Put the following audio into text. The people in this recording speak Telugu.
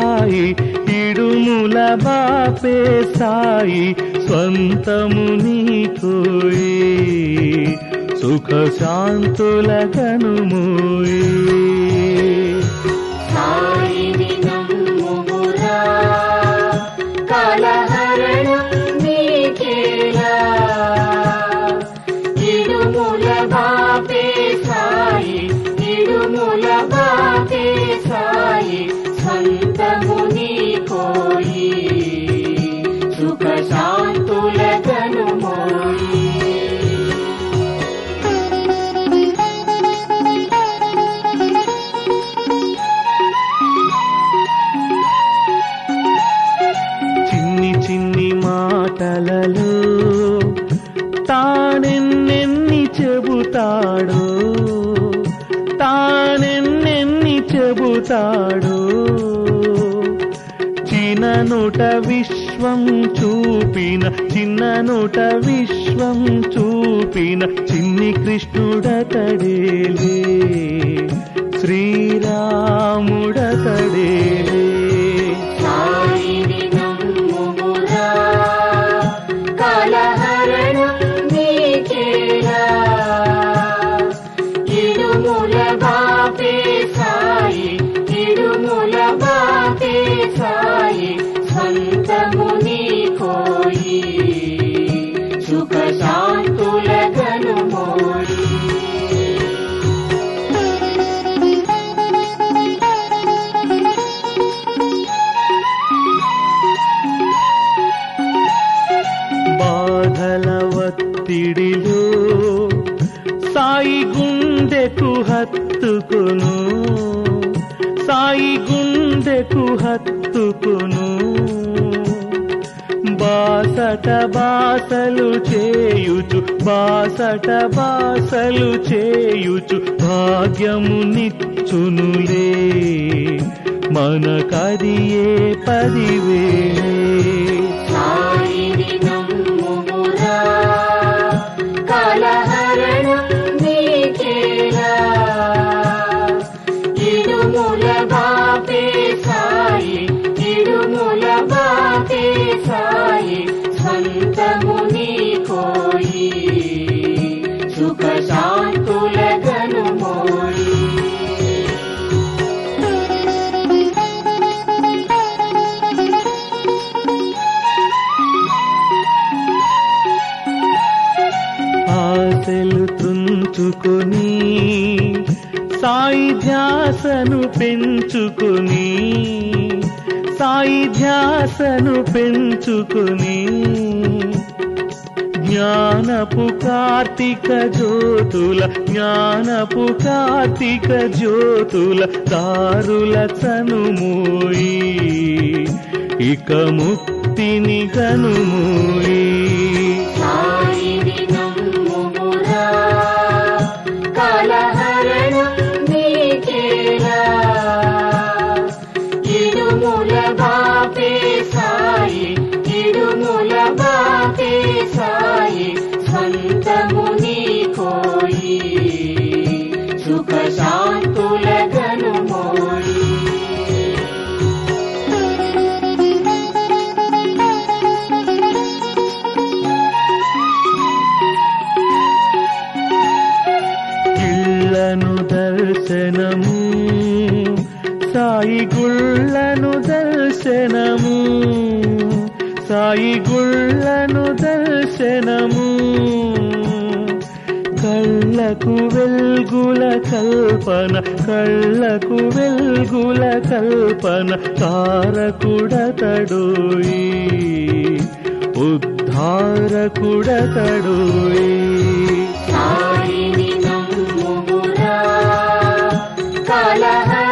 సాయి ఇడుముల బాపే సాయి స్వంతము నీకోయి సుఖ శాంతుల కనుమోయి సాయిని నమ్ముమురా కలహరణం నీకేలా ఇడుముల బాపే సాయి ఇడుముల బాపే సాయి సంతము నీకోయి సుఖ శాంతుల కనుమోయి చిన్ని చిన్ని మాటలలో తానెన్నెన్ని చెబుతాడో తానెన్నెన్ని చెబుతాడో చిన్ననుట విశ్వం చూపిన చిన్ననుట విశ్వం చూపిన చిన్ని కృష్ణుడతడేలే శ్రీరాముడతడేలే సాయిని నమ్ముమురా కలహరణం నీకేలా ఇడుముల బాపే సాయి ఇడుముల బాపే సాయి సంతము నీకోయి సుఖ శాంతుల గనుమోయి బాధల ఒత్తిడిలో సాయి గుండెకు హత్తుకును సాయి గుండెకు హత్తుకును బాసట బాసలు చేయుచు బాసట బాసలు చేయుచు భాగ్యము నిచ్చునులే మనకదియే పదివేలే సాయిని నమ్ముమురా కలహరణం నీకేలా ఇడుముల బాపే సాయి ఇడుముల బాపే సాయి సంతము నీకోయి సుఖ శాంతుల గనుమోయి ఆశలు తుంచుకొని సాయి ధ్యాసను పెంచుకొని సాయి ధ్యాసను పెంచుకొని జ్ఞానపు కార్తీక జ్యోతుల జ్ఞానపు కార్తీక జ్యోతుల దారుల చనుమోయి ఇక ముక్తిని కనుమోయి సాయిని నమ్ముమురా కలహరణం నీకేలా ఇడుముల బాపే సాయి ఇడుముల బాపే సాయి సంతము నీకోయి సుఖ శాంతుల గనుమోయి ఇళ్ళను దర్శనము సాయి గుళ్ళను దర్శనము సాయి గుళ్ళను దర్శనము కళ్ళకు వెల్గుల కల్పన కళ్ళకు వెల్గుల కల్పన తారకుడతడోయి ఉద్ధారకుడతడోయి సాయిని నమ్ముమురా కలహ